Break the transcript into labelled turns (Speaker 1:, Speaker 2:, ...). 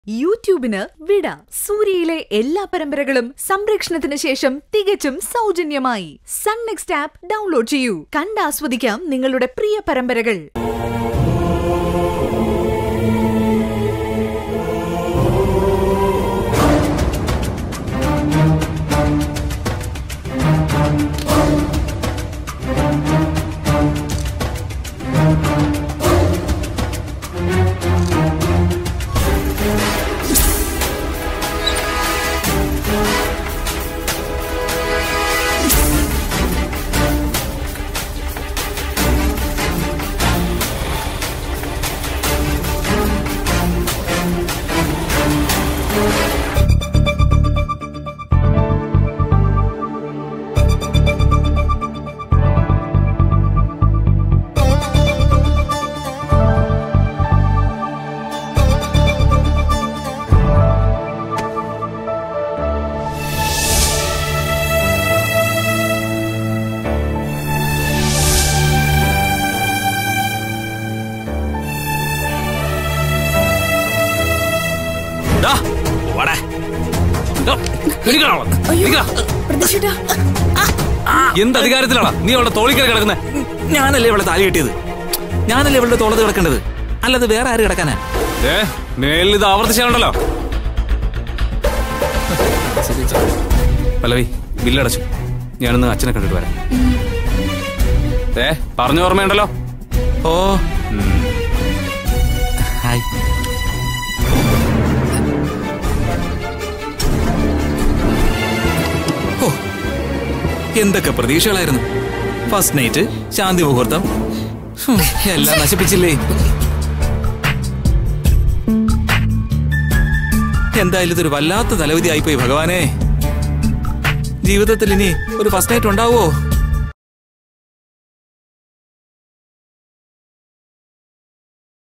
Speaker 1: യൂട്യൂബിന് വിട സൂര്യയിലെ എല്ലാ പരമ്പരകളും സംരക്ഷണത്തിന് ശേഷം തികച്ചും സൗജന്യമായി സൺ നെക്സ്റ്റ് ആപ്പ് ഡൗൺലോഡ് ചെയ്യൂ കണ്ടാസ്വദിക്കാം നിങ്ങളുടെ പ്രിയ പരമ്പരകൾ
Speaker 2: ദാ, വാടാ. ദാ, എണീക്കടാ അവളെ. എണീക്കടാ. എന്ത് അധികാരത്തിലാണ് നീ അവളുടെ തോളിക്കൽ കിടക്കുന്നത് ഞാനല്ലേ അവളെ താലി കെട്ടിയത് ഞാനല്ലേ അവളുടെ തോളത്ത് കിടക്കേണ്ടത് അല്ലാതെ വേറെ ആര് കിടക്കാനാ ഏ മേലിൽ ഇത് ആവർത്തിച്ചാലുണ്ടല്ലോ പല്ലവി ബില്ലടച്ചു ഞാനൊന്ന് അച്ഛനെ കണ്ടിട്ട് വരാം ഏ പറഞ്ഞ ഓർമ്മയുണ്ടല്ലോ ഓ ഉം. ഹായ് ഓ എന്തൊക്കെ പ്രതീക്ഷകളായിരുന്നു ഫസ്റ്റ് നൈറ്റ് ശാന്തി മുഹൂർത്തം ഹും, എല്ലാം നശിപ്പിച്ചില്ലേ എന്തായാലും ഇതൊരു വല്ലാത്ത തലവിധി ആയിപ്പോയി ഭഗവാനെ ജീവിതത്തിൽ ഇനി ഒരു ഫസ്റ്റ് നൈറ്റ് ഉണ്ടാവോ